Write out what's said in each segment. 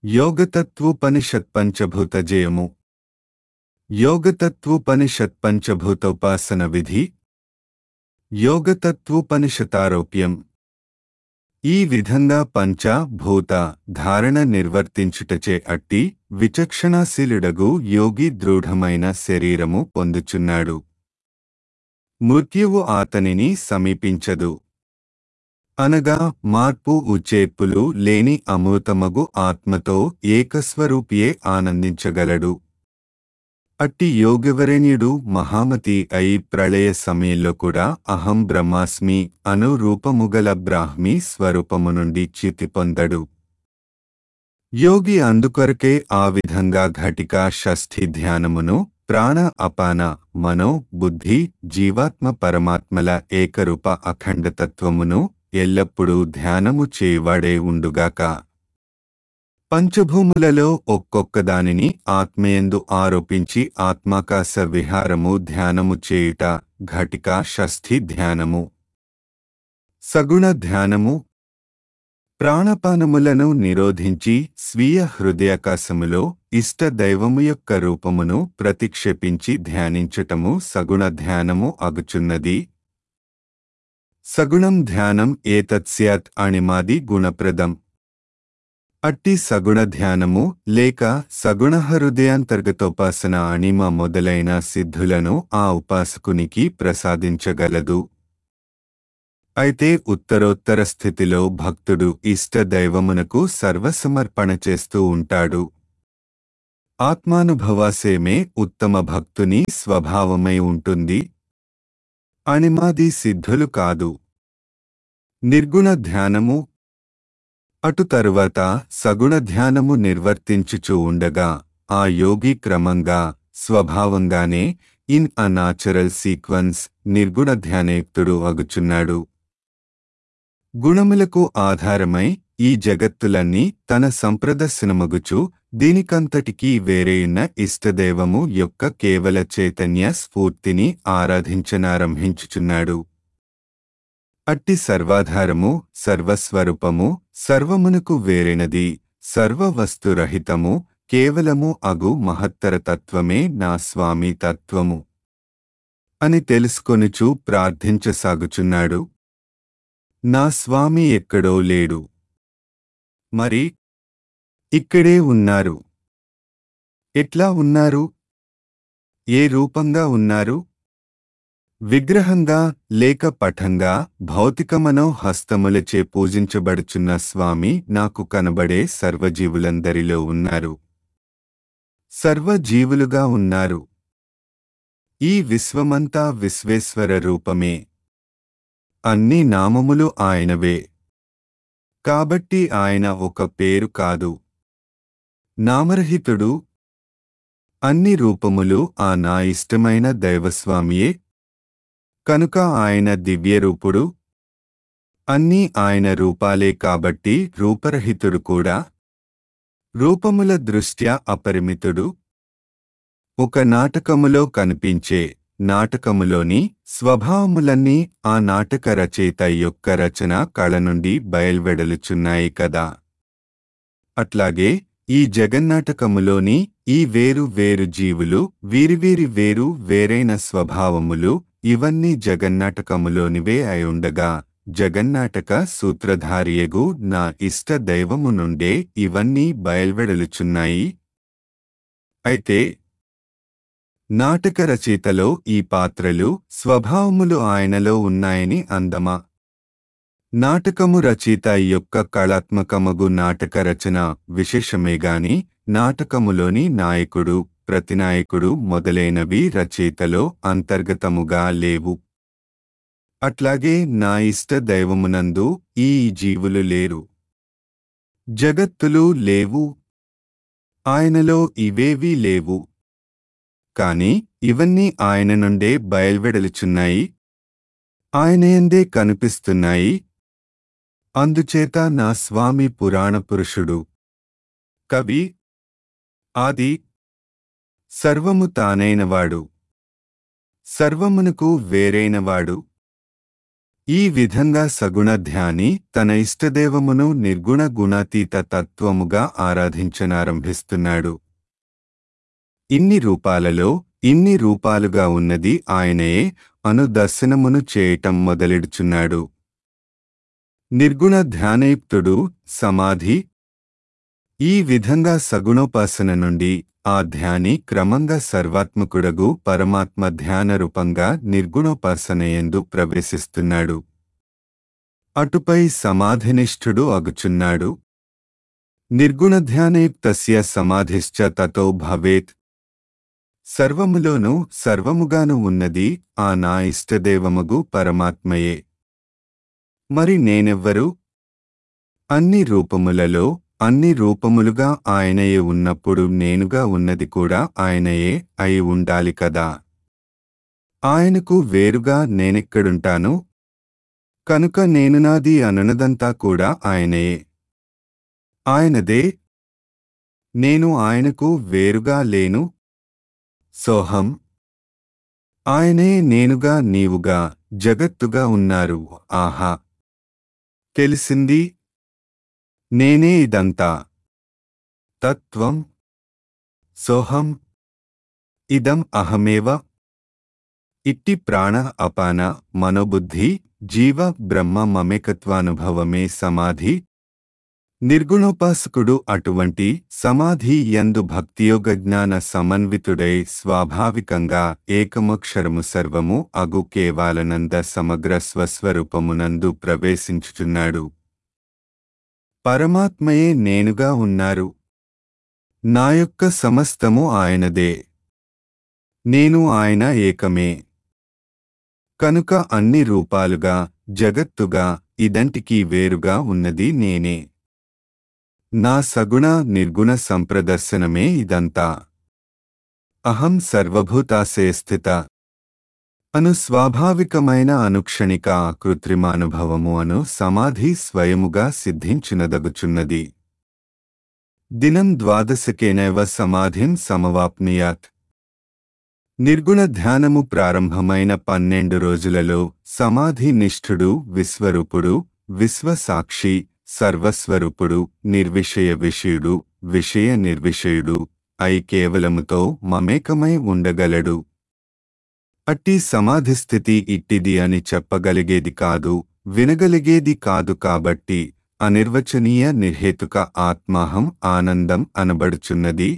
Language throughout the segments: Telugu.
యోగతత్వోపనిషత్ పంచభూత జయము యోగతత్వోపనిషత్ పంచభూతోపాసన విధి యోగతత్వోపనిషతారోప్యం ఈ విధంగా పంచ భూత ధారణ నిర్వర్తించుటచే అట్టి విచక్షణాశీలుడగు యోగి దృఢమైన శరీరము పొందుచున్నాడు మృత్యువు ఆతనిని సమీపించదు అనగా మార్పు ఉచేర్పులు లేని అమృతమగు ఆత్మతో ఏకస్వరూపియే ఆనందించగలడు అట్టి యోగివరేణ్యుడు మహామతి అయి ప్రళయ సమయంలో కూడా అహం బ్రహ్మాస్మి అను రూపముగల బ్రాహ్మీ స్వరూపము నుండి చ్యుతి పొందడు యోగి అందుకొరకే ఆ విధంగా ఘటికా షష్ఠి ధ్యానమును ప్రాణ అపాన మనో బుద్ధి జీవాత్మ పరమాత్మల ఏకరూప అఖండతత్వమును ఎల్లప్పుడూ ధ్యానము చేయవాడే ఉండుగాక పంచభూములలో ఒక్కొక్కదానిని ఆత్మయందు ఆరోపించి ఆత్మాకాశ విహారము ధ్యానము చేయుట ఘటికా షష్ఠి ధ్యానము సగుణ ధ్యానము ప్రాణపానములను నిరోధించి స్వీయ హృదయాకాశములో ఇష్ట దైవము యొక్క రూపమును ప్రతిక్షేపించి ధ్యానించటము సగుణ ధ్యానము అగుచున్నది సగుణం ధ్యానం ఏతత్స్యాత్ అణిమాది గుణప్రదం అట్టి సగుణ ధ్యానము లేక సగుణ హృదయాంతర్గతోపాసన అణిమ మొదలైన సిద్ధులను ఆ ఉపాసకునికి ప్రసాదించగలదు అయితే ఉత్తరోత్తర స్థితిలో భక్తుడు ఇష్ట దైవమునకు సర్వసమర్పణ చేస్తూ ఉంటాడు ఆత్మానుభవాసేమే ఉత్తమ భక్తుని స్వభావమై ఉంటుంది అణిమాది సిద్ధులు కాదు నిర్గుణ ధ్యానము అటు తరువాత సగుణ ధ్యానము నిర్వర్తించుచూ ఉండగా ఆ యోగి క్రమంగా స్వభావంగానే ఇన్ అ నాచురల్ సీక్వెన్స్ నిర్గుణ ధ్యానయుక్తుడు అగుచున్నాడు గుణములకు ఆధారమై ఈ జగత్తులన్నీ తన సంప్రదర్శనమగుచు దీనికంతటికీ వేరేయున్న ఇష్టదేవము యొక్క కేవల చైతన్య స్ఫూర్తిని ఆరాధించనారంభించుచున్నాడు అట్టి సర్వాధారము సర్వస్వరూపము సర్వమునకు వేరైనది సర్వవస్తురహితము కేవలము అగు మహత్తర తత్వమే నా స్వామి తత్వము అని తెలుసుకొనుచు ప్రార్థించసాగుచున్నాడు నా స్వామి ఎక్కడో లేడు మరి ఇక్కడే ఉన్నారు ఎట్లా ఉన్నారు ఏ రూపంగా ఉన్నారు విగ్రహంగా లేక పఠంగా భౌతికమనో హస్తములచే పూజించబడుచున్న స్వామి నాకు కనబడే సర్వజీవులందరిలో ఉన్నారు సర్వజీవులుగా ఉన్నారు ఈ విశ్వమంతా విశ్వేశ్వర రూపమే అన్ని నామములు ఆయనవే కాబట్టి ఆయన ఒక పేరు కాదు నామరహితుడు అన్ని రూపములు ఆ నా ఇష్టమైన దైవస్వామియే కనుక ఆయన దివ్యరూపుడు అన్నీ ఆయన రూపాలే కాబట్టి రూపరహితుడు కూడా రూపముల దృష్ట్యా అపరిమితుడు ఒక నాటకములో కనిపించే నాటకములోని స్వభావములన్నీ ఆ నాటక రచయిత యొక్క రచన కళ నుండి బయల్వెడలుచున్నాయి కదా అట్లాగే ఈ జగన్నాటకములోని ఈ వేరు వేరు జీవులు వీరివీరి వేరు వేరైన స్వభావములు ఇవన్నీ జగన్నాటకములోనివే అయుండగా జగన్నాటక సూత్రధారియగు నా ఇష్ట దైవము నుండే ఇవన్నీ బయల్వెడలుచున్నాయి అయితే నాటక రచయితలో ఈ పాత్రలు స్వభావములు ఆయనలో ఉన్నాయని అందమా నాటకము రచయిత యొక్క కళాత్మకమగు నాటక రచన విశేషమేగాని నాటకములోని నాయకుడు ప్రతినాయకుడు మొదలైనవి రచయితలో అంతర్గతముగా లేవు అట్లాగే నా ఇష్ట దైవమునందు ఈ జీవులు లేరు జగత్తులు లేవు ఆయనలో ఇవేవీ లేవు కాని ఇవన్నీ ఆయన నుండే బయల్వెడలుచున్నాయి ఆయనయందే కనిపిస్తున్నాయి అందుచేత నా స్వామి పురాణ పురుషుడు కవి ఆది సర్వము తానైనవాడు సర్వమునకు వేరైనవాడు ఈ విధంగా సగుణ ధ్యాని తన ఇష్టదేవమును నిర్గుణ గుణాతీత తత్వముగా ఆరాధించనారంభిస్తున్నాడు ఇన్ని రూపాలలో ఇన్ని రూపాలుగా ఉన్నది ఆయనయే అను దర్శనమును చేయటం మొదలెడుచున్నాడు నిర్గుణ ధ్యానయుక్తుడు సమాధి ఈ విధంగా సగుణోపాసన నుండి ఆ ధ్యాని క్రమంగా సర్వాత్మకుడగు పరమాత్మ ధ్యాన రూపంగా నిర్గుణోపాసనయందు ప్రవేశిస్తున్నాడు అటుపై సమాధినిష్ఠుడు అగుచున్నాడు నిర్గుణ ధ్యానయుక్తస్య సమాధిశ్చ తతో భవేత్ సర్వములోనూ సర్వముగాను ఉన్నది ఆ నా ఇష్టదేవముగు పరమాత్మయే మరి నేనెవ్వరు అన్ని రూపములలో అన్ని రూపములుగా ఆయనయే ఉన్నప్పుడు నేనుగా ఉన్నది కూడా ఆయనయే అయి ఉండాలి కదా ఆయనకు వేరుగా నేనెక్కడుంటాను కనుక నేను నాది అనునదంతా కూడా ఆయనయే ఆయనదే నేను ఆయనకు వేరుగా లేను సోహం ఆయనే నేనుగా నీవుగా జగత్తుగా ఉన్నారు ఆహా తెలిసింది నేనే ఇదంతా తత్వం సోహం ఇదం అహమేవ ఇట్టి ప్రాణ అపాన మనోబుద్ధి జీవ బ్రహ్మ మమేకత్వానుభవమే సమాధి నిర్గుణోపాసకుడు అటువంటి సమాధి యందు భక్తియోగ జ్ఞాన సమన్వితుడై స్వాభావికంగా ఏకమక్షరము సర్వము అగు కేవాలనంద సమగ్ర స్వస్వరూపమునందు ప్రవేశించుచున్నాడు పరమాత్మయే నేనుగా ఉన్నారు నా యొక్క సమస్తము ఆయనదే నేను ఆయన ఏకమే కనుక అన్ని రూపాలుగా జగత్తుగా ఇదంటికీ వేరుగా ఉన్నది నేనే నా సగుణ నిర్గుణ సంప్రదర్శనమే ఇదంతా అహం సర్వభూతాశయస్థిత అను స్వాభావికమైన అనుక్షణిక కృత్రిమానుభవము అను సమాధి స్వయముగా సిద్ధించునదగుచున్నది దినం ద్వాదశకేనైవ సమాధిం సమవాప్నియాత్ నిర్గుణ ధ్యానము ప్రారంభమైన పన్నెండు రోజులలో సమాధి నిష్ఠుడు విశ్వరూపుడు విశ్వసాక్షి సర్వస్వరూపుడు నిర్విషయ విషయుడు విషయ నిర్విషయుడు అయి కేవలముతో మమేకమై ఉండగలడు అట్టి సమాధిస్థితి ఇట్టిది అని చెప్పగలిగేది కాదు వినగలిగేది కాదు కాబట్టి అనిర్వచనీయ నిర్హేతుక ఆత్మాహం ఆనందం అనబడుచున్నది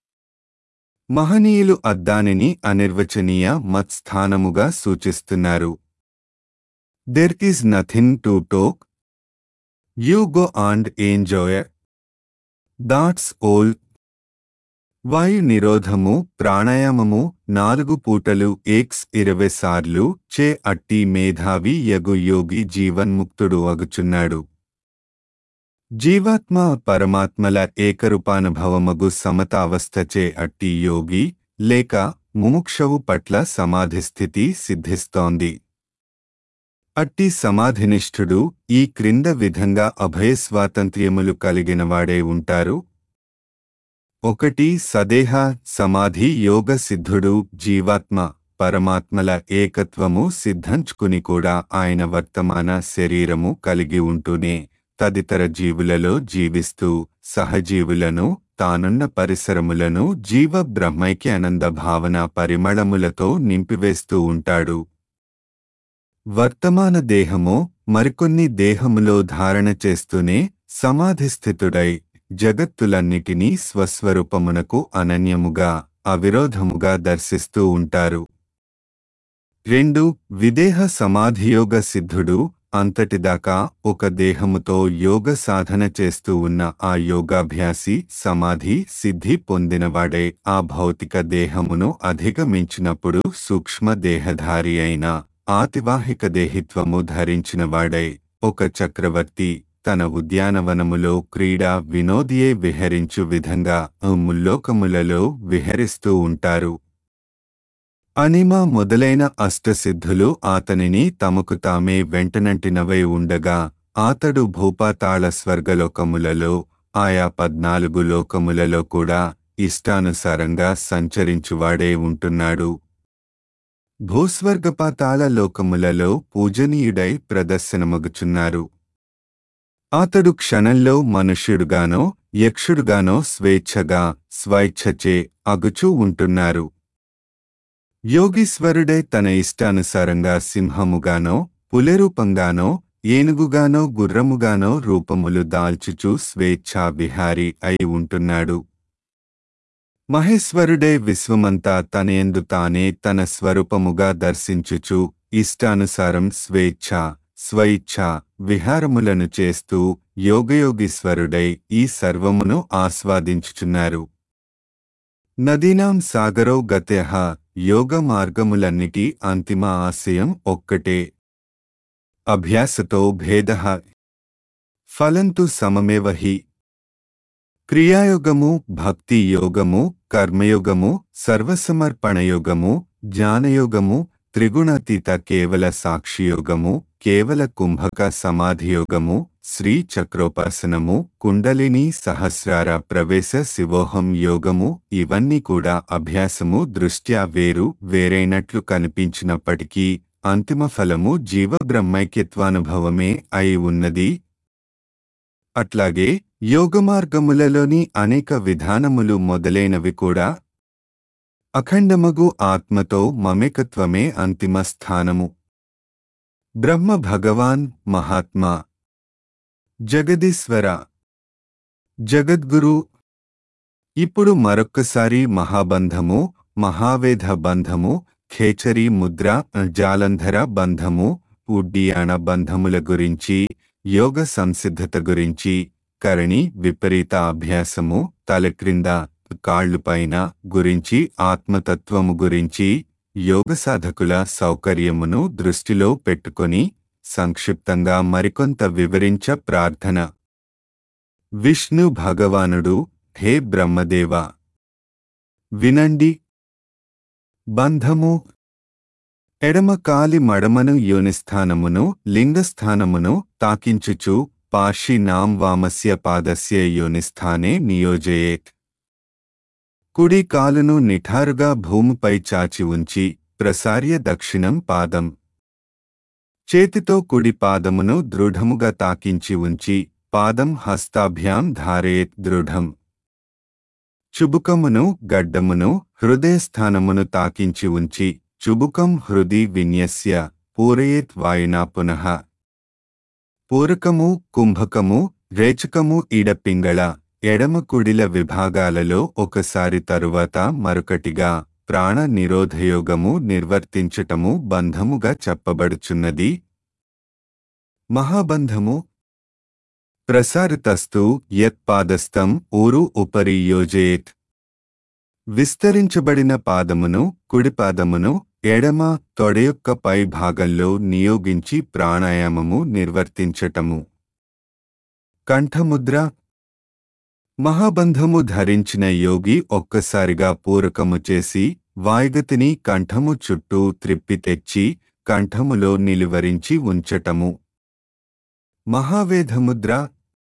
మహనీయులు అద్దానిని అనిర్వచనీయ మత్స్థానముగా సూచిస్తున్నారు there is nothing to talk you go and enjoy that's all వాయు నిరోధము ప్రాణాయామము నాలుగు పూటలు ఎక్స్ ఇరవై సార్లు చే అట్టి మేధావి యగు యోగి జీవన్ముక్తుడు అగుచున్నాడు జీవాత్మ పరమాత్మల ఏకరూపానుభవమగు సమతావస్థచే అట్టి యోగి లేక ముముక్షవు పట్ల సమాధిస్థితి సిద్ధిస్తోంది అట్టి సమాధినిష్ఠుడు ఈ క్రింద విధంగా అభయస్వాతంత్ర్యములు కలిగినవాడే ఉంటారు ఒకటి సదేహ సమాధి యోగ సిద్ధుడు జీవాత్మ పరమాత్మల ఏకత్వము సిద్ధంచుకుని కూడా ఆయన వర్తమాన శరీరము కలిగి ఉంటూనే తదితర జీవులలో జీవిస్తూ సహజీవులను తానున్న పరిసరములను జీవ బ్రహ్మైక్య ఆనంద భావన పరిమళములతో నింపివేస్తూ ఉంటాడు వర్తమాన దేహము మరికొన్ని దేహములో ధారణ చేస్తూనే సమాధిస్థితుడై జగత్తులన్నిటినీ స్వస్వరూపమునకు అనన్యముగా అవిరోధముగా దర్శిస్తూ ఉంటారు రెండు విదేహ సమాధియోగ సిద్ధుడు అంతటిదాకా ఒక దేహముతో యోగ సాధన చేస్తూ ఉన్న ఆ యోగాభ్యాసి సమాధి సిద్ధి పొందినవాడే ఆ భౌతిక దేహమును అధిగమించినప్పుడు సూక్ష్మ దేహధారి అయిన ఆతివాహిక దేహిత్వము ధరించినవాడై ఒక చక్రవర్తి తన ఉద్యానవనములో క్రీడా వినోదియే విహరించు విధంగా ముల్లోకములలో విహరిస్తూ ఉంటారు అనిమ మొదలైన అష్టసిద్ధులు ఆతనిని తమకు తామే వెంటనంటినవై ఉండగా ఆతడు భూపాతాళ స్వర్గలోకములలో ఆయా పద్నాలుగు లోకములలో కూడా ఇష్టానుసారంగా సంచరించువాడే ఉంటున్నాడు భూస్వర్గపాతాళ లోకములలో పూజనీయుడై ప్రదర్శనమగుచున్నారు అతడు క్షణంలో మనుష్యుడుగానో యక్షుడుగానో స్వేచ్ఛగా స్వైచ్ఛచే అగుచూ ఉంటున్నారు యోగీశ్వరుడే తన ఇష్టానుసారంగా సింహముగానో పులెరూపంగానో ఏనుగుగానో గుర్రముగానో రూపములు దాల్చుచూ స్వేచ్ఛా విహారి అయి ఉంటున్నాడు మహేశ్వరుడే విశ్వమంతా తనయందు తానే తన స్వరూపముగా దర్శించుచు ఇష్టానుసారం స్వేచ్ఛ స్వయిచ్ఛ విహారములను చేస్తూ యోగయోగీశ్వరుడై ఈ సర్వమును ఆస్వాదించుచున్నారు నదీనాం సాగరో గత్యః యోగ మార్గములన్నిటి అంతిమ ఆశయం ఒక్కటే అభ్యాసతో భేద ఫలంతు సమమేవ హి క్రియాయోగము భక్తి యోగము కర్మయోగము సర్వసమర్పణయోగము జ్ఞానయోగము త్రిగుణాతీత కేవల సాక్షియోగము కేవల కుంభక సమాధియోగము శ్రీ చక్రోపాసనము కుండలిని సహస్రార ప్రవేశ శివోహం యోగము ఇవన్నీ కూడా అభ్యాసము దృష్ట్యా వేరు వేరైనట్లు కనిపించినప్పటికీ అంతిమ ఫలము జీవబ్రహ్మైక్యత్వానుభవమే అయి ఉన్నది అట్లాగే యోగమార్గములలోని అనేక విధానములు మొదలైనవి కూడా అఖండమగు ఆత్మతో మమేకత్వమే అంతిమ స్థానము బ్రహ్మ భగవాన్ మహాత్మా జగదీశ్వర జగద్గురు ఇప్పుడు మరొక్కసారి మహాబంధము మహావేద బంధము ఖేచరి ముద్ర జాలంధర బంధము ఉడ్డియాణ బంధముల గురించి యోగ సంసిద్ధత గురించి కరణి విపరీత అభ్యాసము తలక్రింద కాళ్లుపైన గురించి ఆత్మతత్వము గురించి యోగ సాధకుల సౌకర్యమును దృష్టిలో పెట్టుకొని సంక్షిప్తంగా మరికొంత వివరించ ప్రార్థన విష్ణు భగవానుడు హే బ్రహ్మదేవ వినండి బంధము ఎడమ కాలి మడమను యోనిస్థానమును లింగస్థానమును తాకించుచు పాషి నాం వామస్య పాదస్య యోనిస్థానే నియోజయేత్ కుడి కాలును నిఠారుగా భూమిపై చాచి ఉంచి ప్రసార్య దక్షిణం పాదం చేతితో కుడి పాదమును దృఢముగా తాకించి ఉంచి పాదం హస్తాభ్యాం ధారయేత్ దృఢం చుబుకమును గడ్డమును హృదయస్థానమును తాకించి ఉంచి చుబుకం హృది విన్యస్య పూరయేత్ వాయునా పునః పూరకము కుంభకము రేచకము ఈడపింగళ ఎడమ కుడిల విభాగాలలో ఒకసారి తరువాత మరొకటిగా ప్రాణ నిరోధయోగము నిర్వర్తించటము బంధముగా చెప్పబడుచున్నది మహాబంధము ప్రసారితస్తు యత్పాదస్థం ఊరు ఉపరి యోజయేత్ విస్తరించబడిన పాదమును కుడిపాదమును ఎడమ తొడయొక్క పై భాగంలో నియోగించి ప్రాణాయామము నిర్వర్తించటము కంఠముద్ర మహాబంధము ధరించిన యోగి ఒక్కసారిగా పూరకము చేసి వాయుగతిని కంఠము చుట్టూ త్రిప్పి తెచ్చి కంఠములో నిలువరించి ఉంచటము మహావేధముద్ర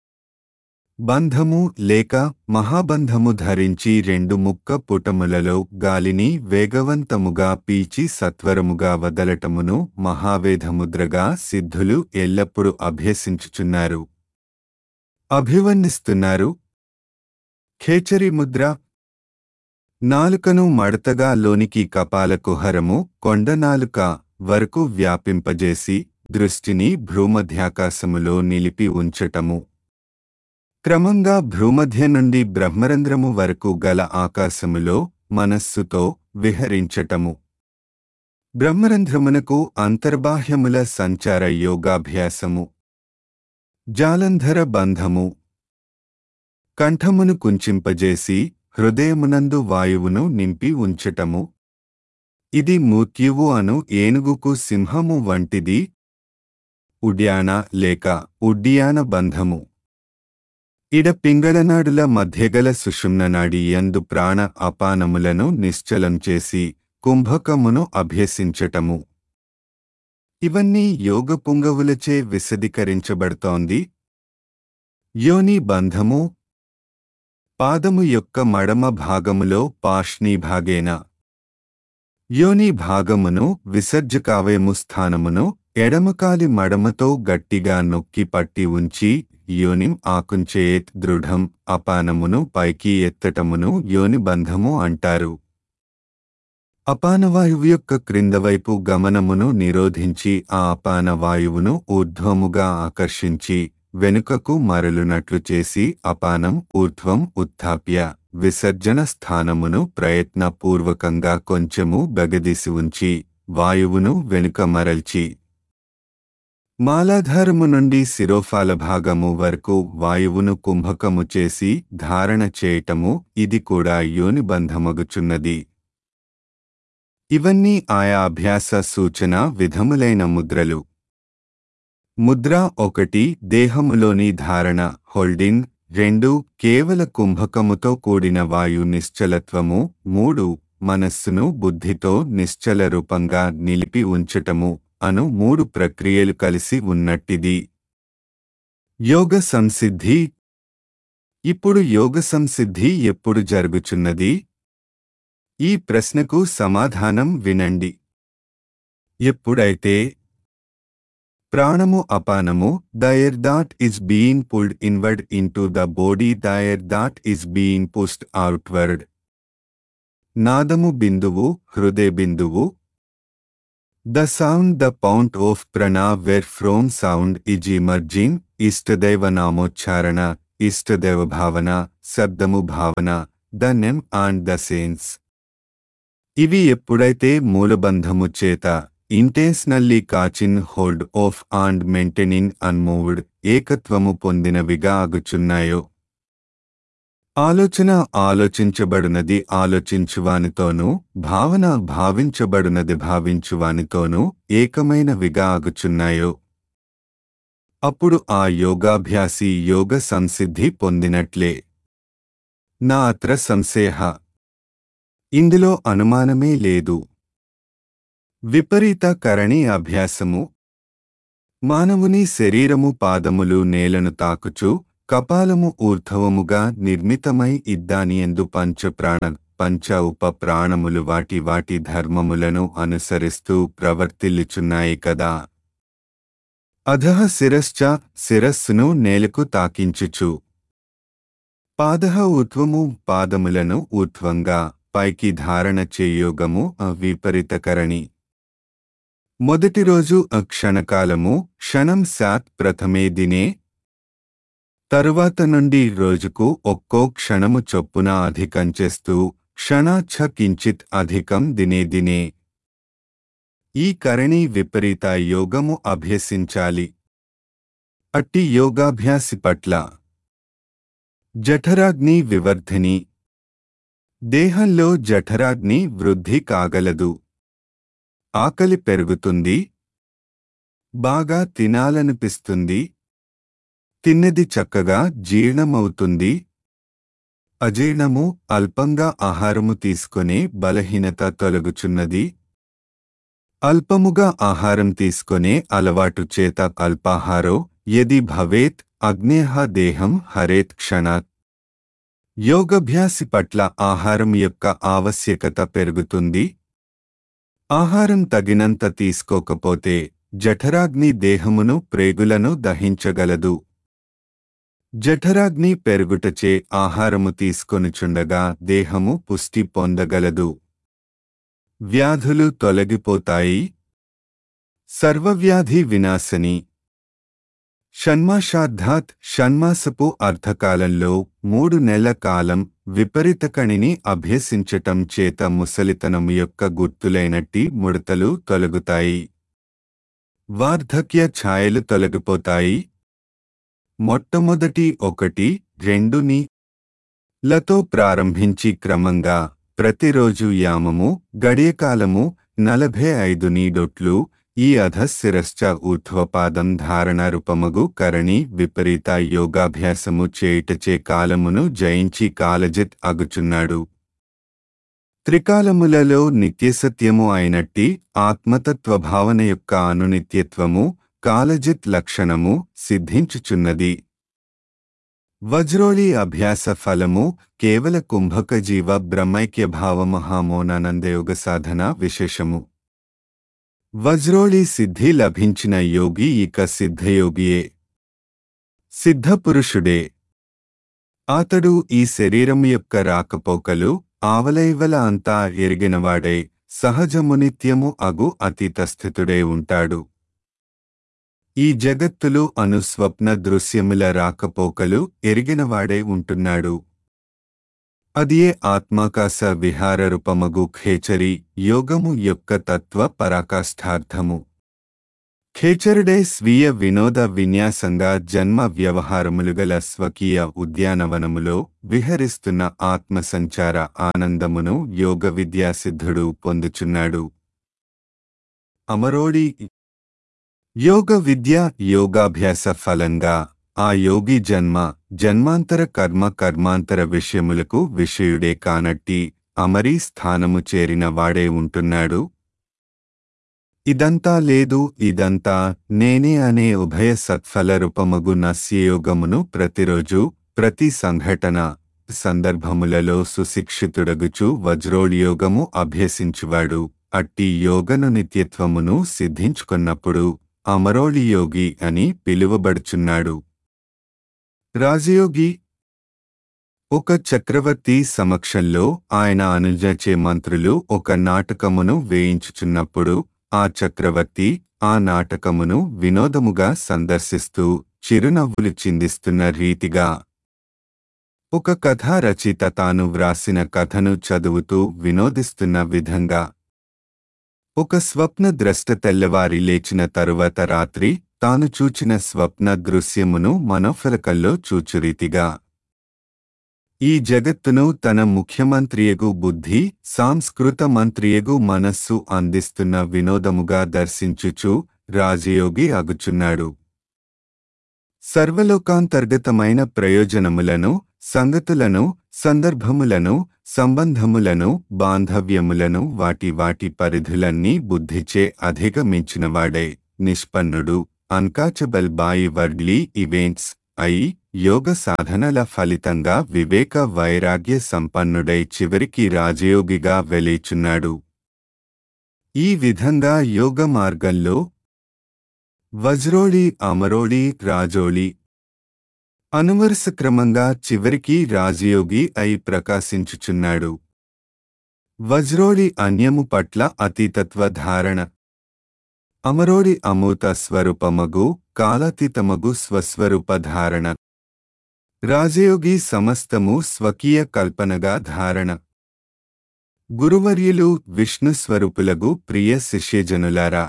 బంధము లేక మహాబంధము ధరించి రెండు ముక్క పుటములలో గాలిని వేగవంతముగా పీచి సత్వరముగా వదలటమును మహావేధముద్రగా సిద్ధులు ఎల్లప్పుడూ అభ్యసించుచున్నారు అభివర్ణిస్తున్నారు ఖేచరి ముద్ర నాలుకను మడతగా లోనికి కపాల కుహరము కొండనాలుక వరకు వ్యాపింపజేసి దృష్టిని భ్రూమధ్యాకాశములో నిలిపి ఉంచటము క్రమంగా భ్రూమధ్య నుండి బ్రహ్మరంధ్రము వరకు గల ఆకాశములో మనస్సుతో విహరించటము బ్రహ్మరంధ్రమునకు అంతర్బాహ్యముల సంచార యోగాభ్యాసము జాలంధర బంధము కంఠమును కుంచింపజేసి హృదయమునందు వాయువును నింపి ఉంచటము ఇది మృత్యువు అను ఏనుగుకు సింహము వంటిది ఉడ్యాన లేక ఉడ్డియాన బంధము ఇడ పింగళనాడుల మధ్యగల సుషుమ్ననాడి యందు ప్రాణ అపానములను నిశ్చలం చేసి కుంభకమును అభ్యసించటము ఇవన్నీ యోగ పుంగవులచే విశదీకరించబడుతోంది యోని బంధము పాదము యొక్క మడమ భాగములో పాష్ణీభాగేన యోని భాగమును విసర్జకావయము స్థానమును ఎడమకాలి మడమతో గట్టిగా నొక్కి పట్టి ఉంచి యోనిం ఆకుంచేత్ దృఢం అపానమును పైకి ఎత్తటమును యోని బంధము అంటారు అపానవాయువు యొక్క క్రిందవైపు గమనమును నిరోధించి ఆ అపానవాయువును ఊర్ధ్వముగా ఆకర్షించి వెనుకకు మరలునట్లు చేసి అపానం ఊర్ధ్వం ఉత్థాప్య విసర్జన స్థానమును ప్రయత్నపూర్వకంగా కొంచెము బెగదీసి ఉంచి వాయువును వెనుక మరల్చి మాలాధారము నుండి శిరోఫాల భాగము వరకు వాయువును కుంభకము చేసి ధారణ చేయటము ఇది కూడా యోనిబంధమగుచున్నది ఇవన్నీ ఆయా అభ్యాస సూచన విధములైన ముద్రలు ముద్ర ఒకటి దేహములోని ధారణ హోల్డింగ్ రెండు కేవల కుంభకముతో కూడిన వాయు నిశ్చలత్వము మూడు మనస్సును బుద్ధితో నిశ్చల రూపంగా నిలిపి ఉంచటము అను మూడు ప్రక్రియలు కలిసి ఉన్నట్టిది యోగ సంసిద్ధి ఇప్పుడు యోగ సంసిద్ధి ఎప్పుడు జరుగుచున్నది ఈ ప్రశ్నకు సమాధానం వినండి ఎప్పుడైతే ప్రాణము అపానము there that is being pulled inward into the body there that is being pushed outward నాదము బిందువు హృదయ బిందువు the sound the point of Pranava where from sound is emerging ఇష్టదైవ నామోచ్చారణ ఇష్టదైవ భావన శబ్దము భావన the name and the sense ఇవి ఎప్పుడైతే మూలబంధము చేత intentionally catching hold of and maintaining unmoved ఏకత్వము పొందినవిగా అగుచున్నాయో ఆలోచన ఆలోచించబడునది ఆలోచించువానితోనూ భావన భావించబడునది భావించువానితోనూ ఏకమైనవిగా అగుచున్నాయో అప్పుడు ఆ యోగాభ్యాసి యోగ సంసిద్ధి పొందినట్లే నా అత్ర సంశయ ఇందులో అనుమానమే లేదు విపరీత కరణి అభ్యాసము మానవుని శరీరము పాదములు నేలను తాకుచు కపాలము ఊర్ధవముగా నిర్మితమై ఇద్దానియందు పంచప్రాణ పంచ ఉప ప్రాణములు వాటి వాటి ధర్మములను అనుసరిస్తూ ప్రవర్తిల్లుచున్నాయి కదా అధః శిరశ్చ శిరస్సును నేలకు తాకించుచు పాదః ఊర్ధ్వము పాదములను ఊర్ధ్వంగా పైకి ధారణ చేయోగము విపరీతకరణి మొదటి రోజు క్షణకాలము క్షణం శాత్ ప్రథమే దినే తరువాత నుండి రోజుకు ఒక్కో క్షణము చొప్పున అధికం చేస్తూ క్షణాచ్ఛ కించిత్ అధికం దినే దినే ఈ కరణి విపరీత యోగము అభ్యసించాలి అట్టి యోగాభ్యాసి పట్ల జఠరాగ్ని వివర్ధిని దేహంలో జఠరాగ్ని వృద్ధి కాగలదు ఆకలి పెరుగుతుంది బాగా తినాలనిపిస్తుంది తిన్నది చక్కగా జీర్ణమవుతుంది అజీర్ణము అల్పంగా ఆహారము తీసుకునే బలహీనత తొలగుచున్నది అల్పముగా ఆహారం తీసుకునే అలవాటు చేత అల్పాహారో యది భవేత్ అగ్నేహ దేహం హరేత్ క్షణాత్ యోగభ్యాసి పట్ల ఆహారం యొక్క ఆవశ్యకత పెరుగుతుంది ఆహారం తగినంత తీసుకోకపోతే జఠరాగ్ని దేహమును ప్రేగులను దహించగలదు జఠరాగ్ని పెరుగుటచే ఆహారము తీసుకొనుచుండగా దేహము పుష్టి పొందగలదు వ్యాధులు తొలగిపోతాయి సర్వవ్యాధి వినాశని షణ్మాషార్థాత్ షణ్మాసపు అర్ధకాలంలో మూడు నెలల కాలం విపరీతకణిని అభ్యసించటం చేత ముసలితనము యొక్క గుర్తులైనట్టి ముడతలు తొలగుతాయి వార్ధక్య ఛాయలు తొలగిపోతాయి మొట్టమొదటి ఒకటి రెండుని లతో ప్రారంభించి క్రమంగా ప్రతిరోజు యామము గడియకాలము నలభై ఐదు నీడొట్లు ఈ అధశిరశ్చ ఊర్ధ్వపాదం ధారణ రూపమగు కరణి విపరీత యోగాభ్యాసము చేయుటచే కాలమును జయించి కాలజిత్ అగుచున్నాడు త్రికాలములలో నిత్యసత్యము అయినట్టి ఆత్మతత్వ భావన యొక్క అనునిత్యత్వము కాలజిత్ లక్షణము సిద్ధించుచున్నది వజ్రోళి అభ్యాస ఫలము కేవల కుంభక జీవ బ్రహ్మైక్య భావమహామోనానందయోగ సాధన విశేషము వజ్రోళి సిద్ధి లభించిన యోగి ఇక సిద్ధయోగియే సిద్ధపురుషుడే అతడు ఈ శరీరం యొక్క రాకపోకలు ఆవలైవల అంతా ఎరిగినవాడై సహజమునిత్యము అగు అతీత స్థితుడే ఉంటాడు ఈ జగత్తులు అను స్వప్న దృశ్యముల రాకపోకలు ఎరిగినవాడే ఉంటున్నాడు అదియే ఆత్మాకాశ విహార రూపమగు ఖేచరి యోగము యొక్క తత్వ పరాకాష్ఠార్థము ఖేచరుడే స్వీయ వినోద విన్యాసంగా జన్మ వ్యవహారములుగల స్వకీయ ఉద్యానవనములో విహరిస్తున్న ఆత్మసంచార ఆనందమును యోగ విద్యాసిద్ధుడు పొందుచున్నాడు అమరోడి యోగ విద్య యోగాభ్యాస ఫలంగా ఆ యోగి జన్మ జన్మాంతర కర్మ కర్మాంతర విషయములకు విషయుడే కానట్టి అమరీ స్థానము చేరిన వాడే ఉంటున్నాడు ఇదంతా లేదు ఇదంతా నేనే అనే ఉభయ సత్ఫల రూపమగు నస్యయోగమును ప్రతిరోజు ప్రతి సంఘటన సందర్భములలో సుశిక్షితుడగుచు వజ్రోళయోగము అభ్యసించువాడు అట్టి యోగను నిత్యత్వమును సిద్ధించుకున్నప్పుడు అమరోళి యోగి అని పిలువబడుచున్నాడు రాజయోగి ఒక చక్రవర్తి సమక్షంలో ఆయన అనుజచే మంత్రులు ఒక నాటకమును వేయించుచున్నప్పుడు ఆ చక్రవర్తి ఆ నాటకమును వినోదముగా సందర్శిస్తూ చిరునవ్వులు చిందిస్తున్న రీతిగా ఒక కథా రచయిత తాను వ్రాసిన కథను చదువుతూ వినోదిస్తున్న విధంగా ఒక స్వప్న ద్రష్ట తెల్లవారి లేచిన తరువాత రాత్రి తాను చూచిన స్వప్న దృశ్యమును మనోఫలకల్లో చూచురీతిగా ఈ జగత్తును తన ముఖ్యమంత్రియగు బుద్ధి సాంస్కృత మంత్రియగు మనస్సు అందిస్తున్న వినోదముగా దర్శించుచు రాజయోగి అగుచున్నాడు సర్వలోకాంతర్గతమైన ప్రయోజనములను సంగతులను సందర్భములను సంబంధములను బాంధవ్యములను వాటి వాటి పరిధులన్నీ బుద్ధిచే అధిగమించినవాడే నిష్పన్నుడు అన్కాచబల్ బాయి వర్డ్లీ ఈవెంట్స్ అయి యోగ సాధనల ఫలితంగా వివేక వైరాగ్య సంపన్నుడై చివరికి రాజయోగిగా వెలేచున్నాడు ఈ విధంగా యోగ మార్గంలో వజ్రోళి అమరోళి రాజోళి అనువరుస క్రమంగా చివరికి రాజయోగి అయి ప్రకాశించుచున్నాడు వజ్రోళి అన్యము పట్ల అతీతత్వ ధారణ అమరోడి అమూత స్వరూపమగు కాలాతీతమగు స్వస్వరూప ధారణ రాజయోగి సమస్తము స్వకీయ కల్పనగా ధారణ గురువర్యులు విష్ణు స్వరూపులగు ప్రియ శిష్యజనులారా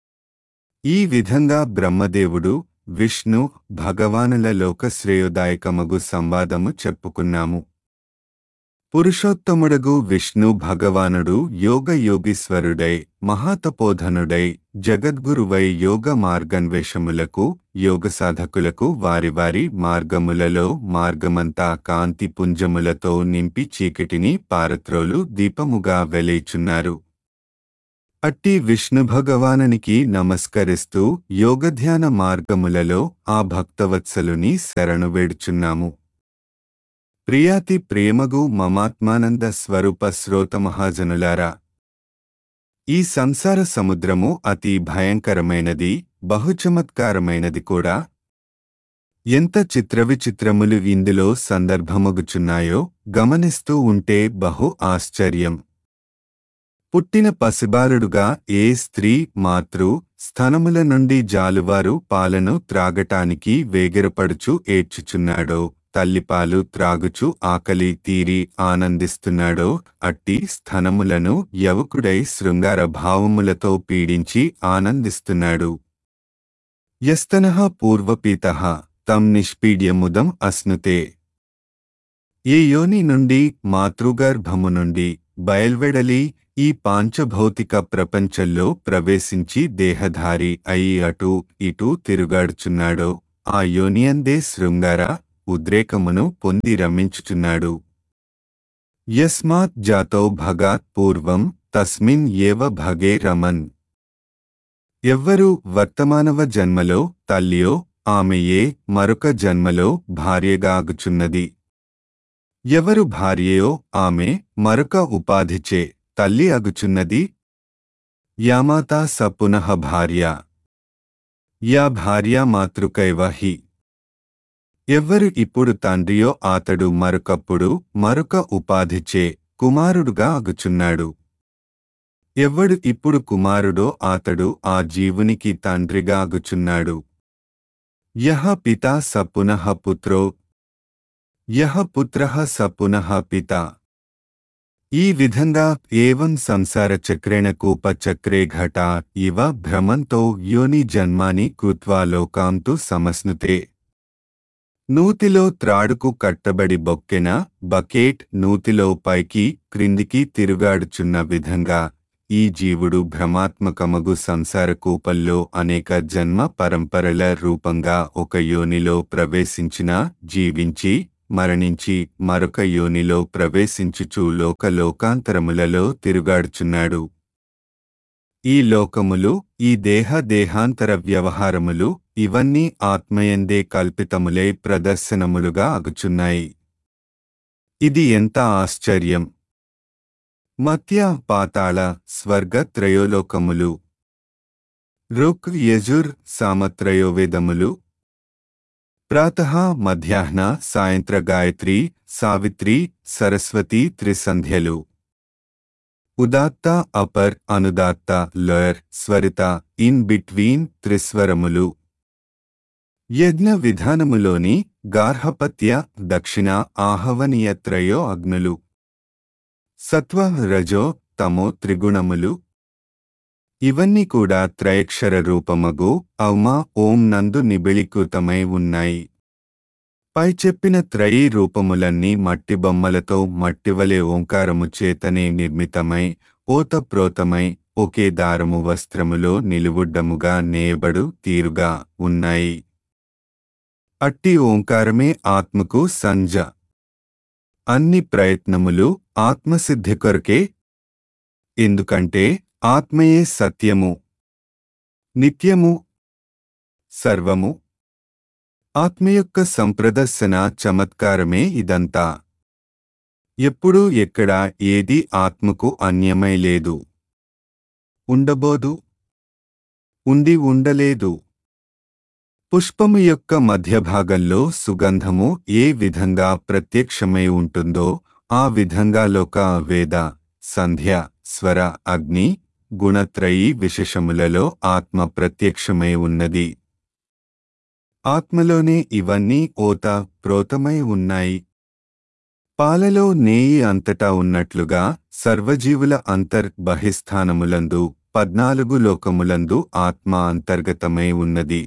ఈ విధంగా బ్రహ్మదేవుడు విష్ణు భగవానుల లోకశ్రేయోదాయకమగు సంవాదము చెప్పుకున్నాము పురుషోత్తముడగు విష్ణు భగవానుడు యోగ యోగీశ్వరుడై మహాతపోధనుడై జగద్గురువై యోగ మార్గన్వేషములకు యోగ సాధకులకు వారి వారి మార్గములలో మార్గమంతా కాంతి పుంజములతో నింపి చీకటిని పారత్రోలు దీపముగా వెలేచున్నారు అట్టి విష్ణు భగవానునికి నమస్కరిస్తూ యోగధ్యాన మార్గములలో ఆ భక్తవత్సలుని శరణు వేడుచున్నాము ప్రియాతి ప్రేమగు మమాత్మానంద స్వరూప శ్రోత మహాజనులారా ఈ సంసార సముద్రము అతి భయంకరమైనది బహుచమత్కారమైనది కూడా ఎంత చిత్రవిచిత్రములు ఇందులో సందర్భమగుచున్నాయో గమనిస్తూ ఉంటే బహు ఆశ్చర్యం పుట్టిన పసిబాలుడుగా ఏ స్త్రీ మాతృ స్థనముల నుండి జాలువారు పాలను త్రాగటానికి వేగిరపడుచు ఏడ్చుచున్నాడో తల్లిపాలు త్రాగుచు ఆకలి తీరి ఆనందిస్తున్నాడో అట్టి స్థనములను యవకుడై శృంగార భావములతో పీడించి ఆనందిస్తున్నాడు యస్తనః పూర్వపీతః తం నిష్పీడ్యముదం అస్నుతే ఏ యోని నుండి మాతృగర్భము నుండి బయల్వెడలి ఈ పాంచభౌతిక ప్రపంచంలో ప్రవేశించి దేహధారి అయి అటు ఇటు తిరుగాడుచున్నాడో ఆ యోనియందే శృంగార ఉద్రేకమును పొంది రమించుచున్నాడు యస్మాత్ జాతో భగాత్ పూర్వం తస్మిన్ ఏవ భగే రమన్ ఎవ్వరు వర్తమానవ జన్మలో తల్లియో ఆమెయే మరొక జన్మలో భార్యగా అగుచున్నది ఎవరు భార్యయో ఆమె మరొక ఉపాధిచే తల్లి అగుచున్నది యామాతా స పునః భార్య యా భార్య మాతృకైవ హి ఎవ్వరు ఇప్పుడు తండ్రియో అతడు మరొకప్పుడు మరొక ఉపాధిచే కుమారుడుగా అగుచున్నాడు ఎవ్వడు ఇప్పుడు కుమారుడో అతడు ఆ జీవునికి తండ్రిగా అగుచున్నాడు యహ పితా స పునః పుత్రో యహ పుత్ర స పునః పిత ఈ విధంగా ఏవం సంసార చక్రేణ కూప చక్రే ఘట ఇవ భ్రమంతో యోని జన్మాని కృత్వా లోకాంతు సమస్నుతే నూతిలో త్రాడుకు కట్టబడి బొక్కెన బకెట్ నూతిలో పైకి క్రిందికి తిరుగాడుచున్న విధంగా ఈ జీవుడు భ్రమాత్మకమగు సంసార కూపల్లో అనేక జన్మ పరంపరల రూపంగా ఒక యోనిలో ప్రవేశించిన జీవించి మరణించి మరొక యోనిలో ప్రవేశించుచు లోక లోకాంతరములలో తిరుగాడుచున్నాడు ఈ లోకములు ఈ దేహ దేహాంతర వ్యవహారములు ఇవన్నీ ఆత్మయందే కల్పితములై ప్రదర్శనములుగా అగుచున్నాయి ఇది ఎంత ఆశ్చర్యం మత్య పాతాళ స్వర్గ త్రయోలోకములు రుక్ యజుర్ సామత్రయోవేదములు ప్రాతః మధ్యాహ్న సాయంత్ర గాయత్రి సావిత్రి సరస్వతి త్రిసంధ్యలు ఉదాత్త అపర్ అనుదాత్త లోయర్ స్వరిత ఇన్ బిట్వీన్ త్రిస్వరములు యజ్ఞ విధానములోని గార్హపత్య దక్షిణ ఆహవనీయ త్రయో అగ్నులు సత్వ రజో తమో త్రిగుణములు ఇవన్నీ కూడా త్రయక్షర రూపమగు ఔమా ఓం నందు నిబిళీకృతమై ఉన్నాయి పై చెప్పిన త్రయీ రూపములన్నీ మట్టి బొమ్మలతో మట్టివలే ఓంకారము చేతనే నిర్మితమై ఓతప్రోతమై ఒకే దారము వస్త్రములో నిలువుడ్డముగా నేయబడు తీరుగా ఉన్నాయి అట్టి ఓంకారమే ఆత్మకు సంజ అన్ని ప్రయత్నములు ఆత్మసిద్ధి కొరకే ఎందుకంటే ఆత్మయే సత్యము నిత్యము సర్వము ఆత్మ యొక్క సంప్రదర్శన చమత్కారమే ఇదంతా ఎప్పుడూ ఎక్కడా ఏది ఆత్మకు అన్యమై లేదు ఉండబోదు ఉండి ఉండలేదు పుష్పము యొక్క మధ్యభాగంలో సుగంధము ఏ విధంగా ప్రత్యక్షమై ఉంటుందో ఆ విధంగా లోక వేద సంధ్య స్వర అగ్ని గుణత్రయీ విశేషములలో ఆత్మ ప్రత్యక్షమై ఉన్నది ఆత్మలోనే ఇవన్నీ ఓత ప్రోతమై ఉన్నాయి పాలలో నేయి అంతటా ఉన్నట్లుగా సర్వజీవుల అంతర్ బహిస్థానములందు పద్నాలుగు లోకములందు ఆత్మ అంతర్గతమై ఉన్నది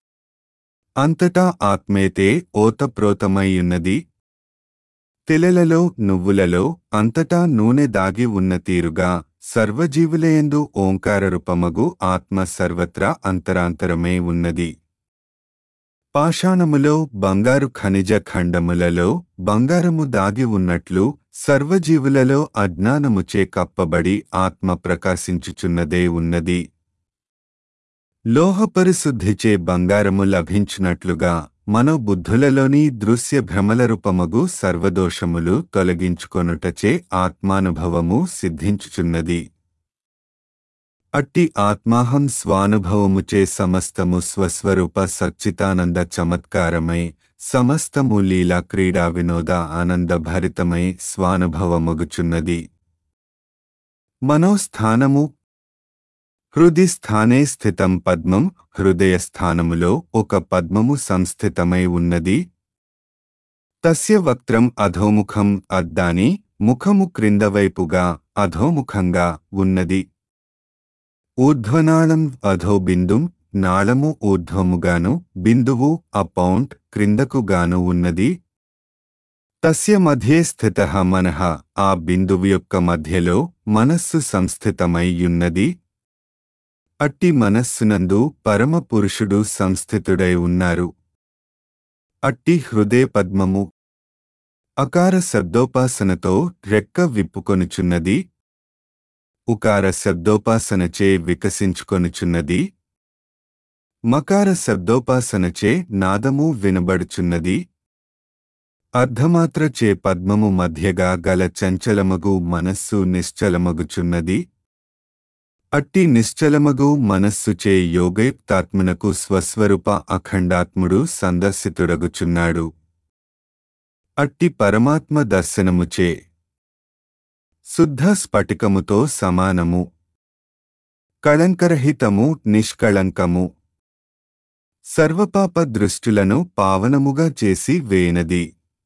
అంతటా ఆత్మేతే ఓతప్రోతమై ఉన్నది తెలలలో నువ్వులలో అంతటా నూనె దాగి ఉన్న తీరుగా సర్వజీవులయందు ఓంకార రూపమగు ఆత్మ సర్వత్రా అంతరాంతరమై ఉన్నది పాషాణములో బంగారు ఖనిజ ఖండములలో బంగారము దాగి ఉన్నట్లు సర్వజీవులలో అజ్ఞానముచే కప్పబడి ఆత్మ ప్రకాశించుచున్నదే ఉన్నది లోహపరిశుద్ధిచే బంగారము లభించినట్లుగా మనోబుద్ధులలోని దృశ్య భ్రమల రూపమగు సర్వదోషములు తొలగించుకొనుటచే ఆత్మానుభవము సిద్ధించుచున్నది అట్టి ఆత్మాహం స్వానుభవముచే సమస్తము స్వస్వరూప సచ్చితానంద చమత్కారమై సమస్తము లీలా క్రీడా వినోద ఆనందభరితమై స్వానుభవమగుచున్నది మనోస్థానము హృది స్థానే స్థితం పద్మం హృదయ స్థానములో ఒక పద్మము సంస్థితమై ఉన్నది తస్య వక్త్రం అధోముఖం అద్దాని ముఖము క్రిందవైపుగా అధోముఖంగా ఉన్నది ఊర్ధ్వనాళం అధో బిందుం నాళము ఊర్ధ్వముగాను బిందువు అపౌంట్ క్రిందకుగాను ఉన్నది తస్య మధ్యే స్థిత మనః ఆ బిందువు యొక్క మధ్యలో మనస్సు సంస్థితమైయున్నది అట్టి మనస్సునందు పరమపురుషుడు సంస్థితుడై ఉన్నారు అట్టి హృదయ పద్మము అకార శబ్దోపాసనతో రెక్క విప్పుకొనుచున్నది ఉకార శబ్దోపాసనచే వికసించుకొనుచున్నది మకార శబ్దోపాసనచే నాదము వినబడుచున్నది అర్ధమాత్రచే పద్మము మధ్యగా గల చంచలమగు మనస్సు నిశ్చలమగుచున్నది అట్టి నిశ్చలమగు మనస్సుచే యోగయుక్తాత్మనకు స్వస్వరూప అఖండాత్ముడు సందర్శితుడగుచున్నాడు అట్టి పరమాత్మ దర్శనముచే శుద్ధ స్ఫటికముతో సమానము కళంకరహితము నిష్కళంకము సర్వపాప దృష్టులను పావనముగా చేసి వేయనది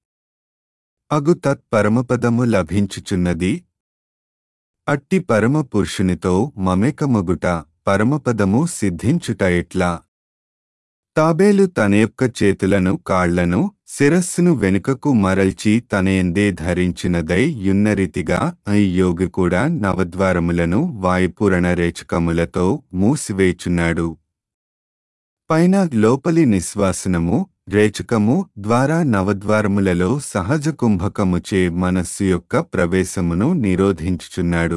అగు తత్పరమపదము లభించుచున్నది అట్టి పరమ పురుషునితో మమేకమగుట పరమపదము సిద్ధించుట ఎట్లా తాబేలు తన యొక్క చేతులను కాళ్లను శిరస్సును వెనుకకు మరల్చి తనయందే ధరించినదై యున్నరీతిగా ఈ యోగి కూడా నవద్వారములను వాయుపూరణ రేచకములతో మూసివేచున్నాడు పైన లోపలి నిశ్వాసనము రేచకము ద్వారా నవద్వారములలో సహజ కుంభకముచే మనస్సు యొక్క ప్రవేశమును నిరోధించుచున్నాడు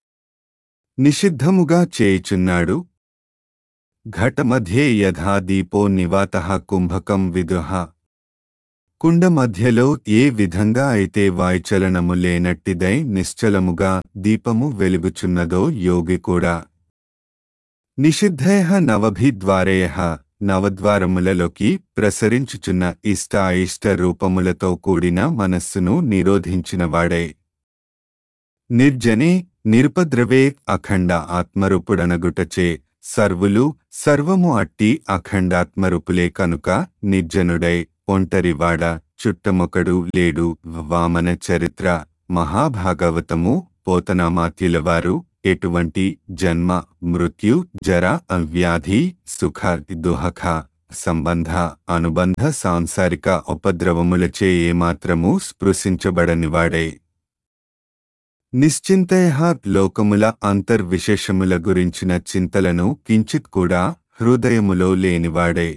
నిషిద్ధముగా చేయుచున్నాడు ఘటమధ్యే యథా దీపో నివాత కుంభకం విదుహ కుండ మధ్యలో ఏ విధంగా అయితే వాయుచలనము లేనట్టిదై నిశ్చలముగా దీపము వెలుగుచున్నదో యోగి కూడా నిషిద్ధయ నవభిద్వారేయ నవద్వారములలోకి ప్రసరించుచున్న ఇష్ట అయిష్ట రూపములతో కూడిన మనస్సును నిరోధించినవాడే నిర్జనే నిరుపద్రవే అఖండ ఆత్మరూపుడనగుటచే సర్వులు సర్వము అట్టి అఖండాత్మరూపులే కనుక నిర్జనుడై ఒంటరివాడ చుట్టమొకడు లేడు వామన చరిత్ర మహాభాగవతము పోతనామాత్యులవారు ఎటువంటి జన్మ మృత్యు జర వ్యాధి సుఖ దుహఖ సంబంధ అనుబంధ సాంసారిక ఉపద్రవములచే ఏమాత్రము స్పృశించబడనివాడే నిశ్చింతయ లోకముల అంతర్విశేషముల గురించిన చింతలను కించిత్ కూడా హృదయములో లేనివాడే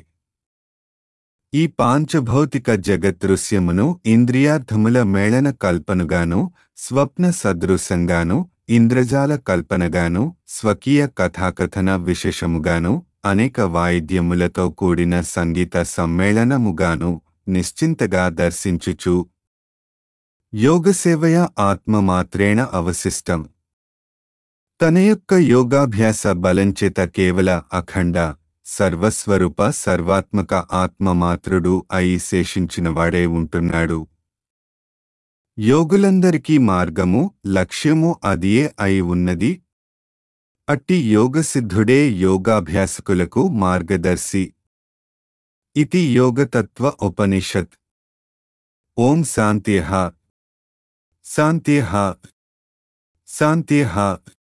ఈ పాంచభౌతిక జగదృశ్యమును ఇంద్రియార్థముల మేళన కల్పనుగాను స్వప్న సదృశంగాను ఇంద్రజాల కల్పనగాను స్వకీయ కథాకథన విశేషముగాను అనేక వాయిద్యములతో కూడిన సంగీత సమ్మేళనముగాను నిశ్చింతగా దర్శించుచు యోగసేవయ ఆత్మమాత్రేణ అవశిష్టం తన యొక్క యోగాభ్యాస బలంచేత కేవల అఖండ సర్వస్వరూప సర్వాత్మక ఆత్మమాత్రుడు అయి శేషించినవాడే ఉంటున్నాడు యోగులందరికీ మార్గము లక్ష్యము అదియే అయి ఉన్నది అట్టి యోగసిద్ధుడే యోగాభ్యాసకులకు మార్గదర్శి ఇతి యోగతత్వ ఉపనిషత్ ఓం శాంత్యః శాంత్యః శాంత్యః